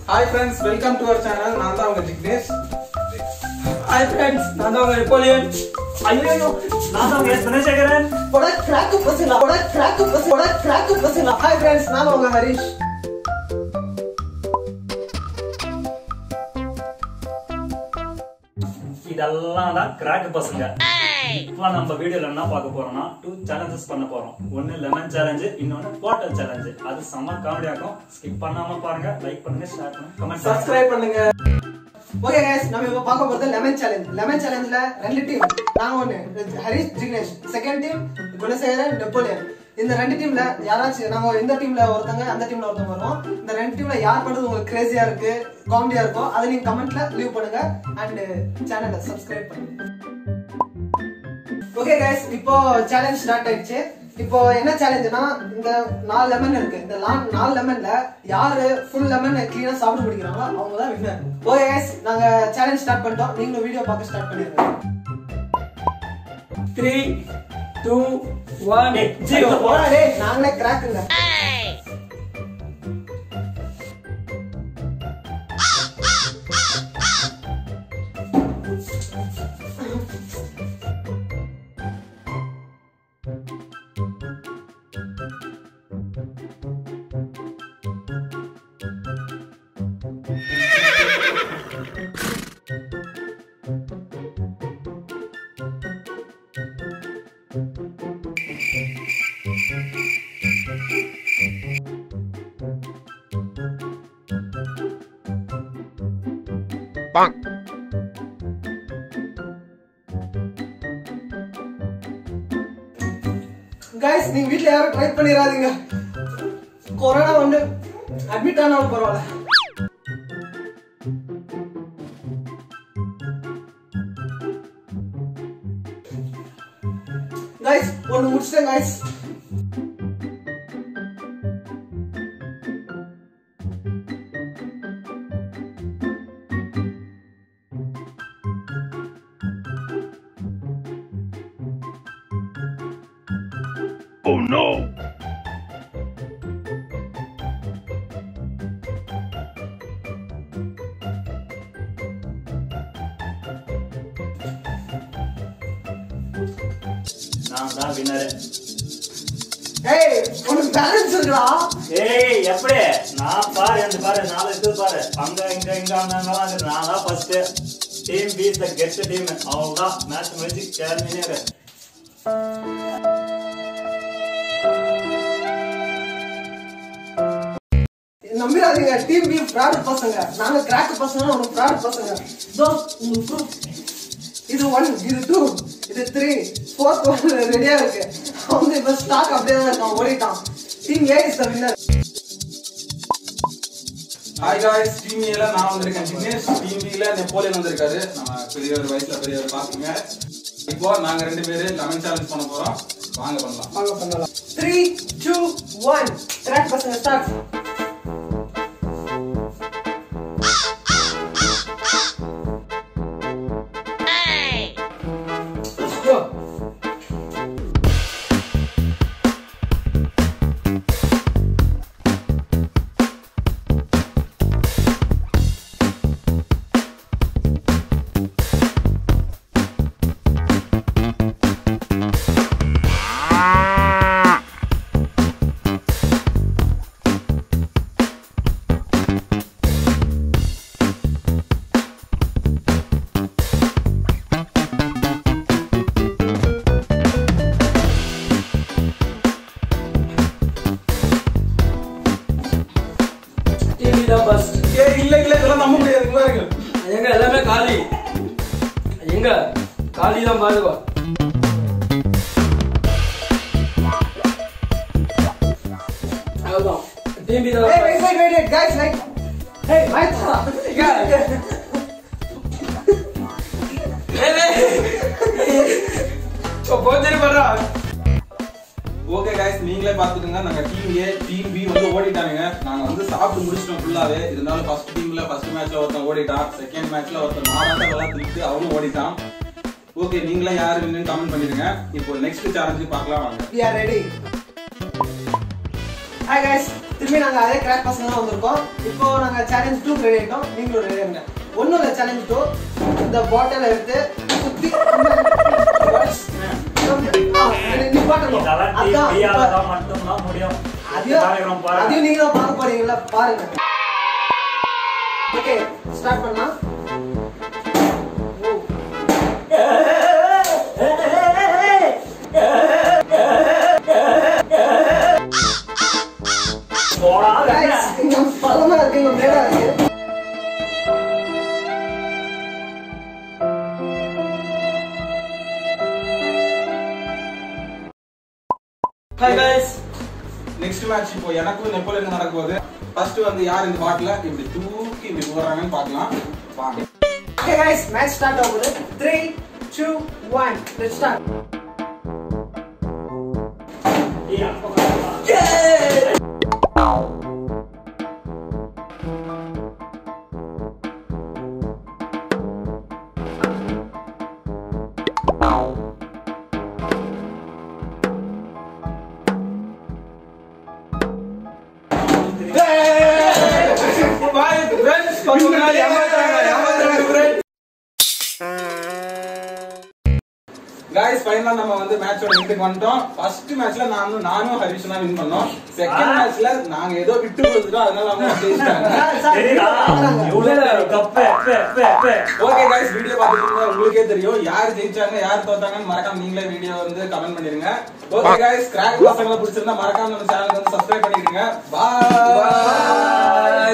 Hi friends welcome to our channel நான் தான் உங்க ஜிக்னேஷ் ஹாய் ஃப்ரெண்ட்ஸ் நான் தான் உங்க நெப்போலியன் ஐயோ நான் தான் உங்க குணசேகரன் போடா கிராக்கு பசங்களா போடா கிராக்கு பசங்க போடா கிராக்கு பசங்களா ஹாய் ஃப்ரெண்ட்ஸ் நான் உங்க ஹரிஷ் இதெல்லாம் தான் கிராக் பசங்க இப்போ நம்ம வீடியோல என்ன பார்க்க போறோம்னா டூ சேலஞ்சஸ் பண்ண போறோம் ஒன்னு லெமன் சேலஞ்சு இன்னொன்னு வாட்டர் சேலஞ்சு அது செம்ம காமெடியா இருக்கும் ஸ்கிப் பண்ணாம பாருங்க லைக் பண்ணுங்க ஷேர் பண்ணுங்க கமெண்ட் சப்ஸ்கிரைப் பண்ணுங்க ஓகே गाइस நம்ம இப்ப பார்க்க போறது லெமன் சேலஞ்ச் லெமன் சேலஞ்ச்ல ரெண்டு டீம் நாங்க ஒண்ணு Harish Jignesh second team Gunasekaran Napoleon இந்த ரெண்டு டீம்ல யாராச்சும் நம்ம இந்த டீம்ல ஒருத்தங்க அந்த டீம்ல ஒருத்தங்க வருவோம் இந்த ரெண்டு டீம்ல யார் பண்றது உங்களுக்கு கிரேசியா இருக்கு காமெடியா இருக்கும் அதை நீங்க கமெண்ட்ல லீவ் பண்ணுங்க அண்ட் சேனலை சப்ஸ்கிரைப் பண்ணுங்க ஓகே கைஸ் இப்போ சேலஞ்ச் ஸ்டார்ட் ஆயிடுச்சு இப்போ என்ன சேலஞ்சுனா இந்த நாலு லெமன் இருக்கு இந்த லா- நாலு லெமன்ல யாரு ஃபுல் லெமன் கிளீனா சாப்பிட்டு முடிக்கிறாங்களோ அவங்க தான் வின்னர் ஓகே கைஸ் நாங்க சேலஞ்ச் ஸ்டார்ட் பண்ணிட்டோம் நீங்களும் வீடியோ பார்க்க ஸ்டார்ட் பண்ணிருங்க த்ரீ டூ ஒன் ஜீரோ போடா டேய் நாங்களே கிராக்குங்க கைஸ் நீங்க வீட்ல யாரும் ட்ரை பண்ணிடாதீங்க கொரோனா வந்து அட்மிட் ஆனாலும் பரவாயில்ல கைஸ் ஒன்னு முடிச்சிட்டேன் கைஸ் நான் தான் வின்னர் ஏய் உனக்கு பேலன்ஸ் இருக்குடா ஏய் எப்படி நான் பாரு அந்த பாரு நாலு இது பாரு அங்க இங்க இங்க அங்க அங்கலாம் இருக்கு. நான் தான் ஃபர்ஸ்ட் டீம் பீஸ் த கெட் டீம் அவ்வளவுதான் மேட்ச் முடிஞ்சு கேர்மினே நம்பிடாதீங்க டீம் பி ஃப்ராட் பசங்க நாங்க கிராக் பசங்க ஒரு ஃப்ராட் பசங்க தோ உங்களுக்கு proof. இது ஒன் இது டூ இது த்ரீ ஃபோர்த் ஒன் ரெடியா இருக்கு அவங்க இப்ப ஸ்டாக் அப்படியே தான் இருக்கான் ஓடிட்டான் team A is the winner hi guys team ஏல நான் வந்திருக்கேன் ஜிக்னேஷ் டீம் பில நெப்போலியன் வந்திருக்காரு நம்ம பெரியவர் வயசுல பெரியவர் பாத்துங்க இப்போ நாங்க ரெண்டு பேரு லெமன் சேலஞ்ச் பண்ண போறோம் வாங்க பண்ணலாம் வாங்க பண்ணலாம் த்ரீ டூ ஒன் கிராக் பசங்க ஸ்டார்ட் டிவி தான் ஃபர்ஸ்ட் ஏ இல்ல இல்ல இதெல்லாம் நம்ப முடியாது இங்க பாருங்க எங்க எல்லாமே காலி எங்க காலி தான் பாருங்க அவ்வளவுதான் டிவி தான் Hey, wait, wait, wait, wait, guys, like, hey, Maitha. போச்சரி பண்றா ஓகே காய்ஸ் நீங்களே பாத்துக்கோங்க நாங்க டீம் ஏ டீம் பி வந்து ஓடிட்டானுங்க நாங்க வந்து சாப்பிட்டு முடிச்சிட்டோம் ஃபுல்லாவே இருந்தாலும் ஃபர்ஸ்ட் டீம்ல ஃபர்ஸ்ட் மேட்ச்ல ஒருத்தன் ஓடிட்டான் செகண்ட் மேட்ச்ல ஒருத்தன் மாறாட்ட விளாண்டுட்டு அவனும் ஓடிட்டான் ஓகே நீங்களே யாரு வின்னு கமெண்ட் பண்ணிருங்க இப்போ நெக்ஸ்ட் சேலஞ்சு பார்க்கலாம் வாங்க We are ready. Hi guys, திரும்பி நாங்க அதே கிராக் பசங்க தான் வந்திருக்கோம் இப்போ நாங்க சேலஞ்ச் டூ ரெடி ஆயிட்டோம் நீங்களும் ரெடி ஆகுங்க ஒண்ணும் இல்ல சேலஞ்ச் டூ இந்த பாட்டில் எடுத்து சுத்தி நிப்பாட்டணும் இதெல்லாம் அதான் டிவியால இப்ப- தான் மட்டும்தான் முடியும் அதையும் டயக்ராம் பாருங்க அதையும் நீங்களும் பார்க்க போறீங்கல்ல பாருங்க ஓகே ஸ்டார்ட் பண்ணா போடா Guys, இங்க பள்ளமா இருக்கு இங்க மேடா இருக்கு ஹாய் கைஸ் நெக்ஸ்ட் மேட்ச் இப்போ எனக்கும் நெப்போலியனுக்கும் நடக்க போகுது ஃபர்ஸ்ட் வந்து யார் இந்த பாட்டில இப்படி தூக்கி இப்படி போடுறாங்கன்னு பார்க்கலாம் வாங்க Okay guys, match start ஆகுது. 3 2 1 let's start. ஏய், அப்ப வரலாம். காய்ஸ் ஃபைனலா நம்ம வந்து மேட்சோட எண்டுக்கு வந்துட்டோம் ஃபர்ஸ்ட் மேட்ச்ல நானும் நானும் ஹரிஷ் தான் வின் பண்ணோம் செகண்ட் மேட்ச்ல நாங்க ஏதோ விட்டு கொடுத்துட்டோம் அதனால அவங்க ஜெயிச்சிட்டாங்க சரிடா, இவ்வளவு பெரிய கப்பு, எப்பு, எப்பு, எப்பு. ஓகே गाइस வீடியோ பார்த்துட்டு உங்களுக்கே தெரியும் யார் ஜெயிச்சாங்க யார் தோத்தாங்கன்னு மறக்காம நீங்களே வீடியோ வந்து கமெண்ட் பண்ணிருங்க ஓகே गाइस கிராக் பசங்களை பிடிச்சிருந்தா மறக்காம நம்ம சேனலுக்கு வந்து சப்ஸ்கிரைப் பண்ணிடுங்க பாய்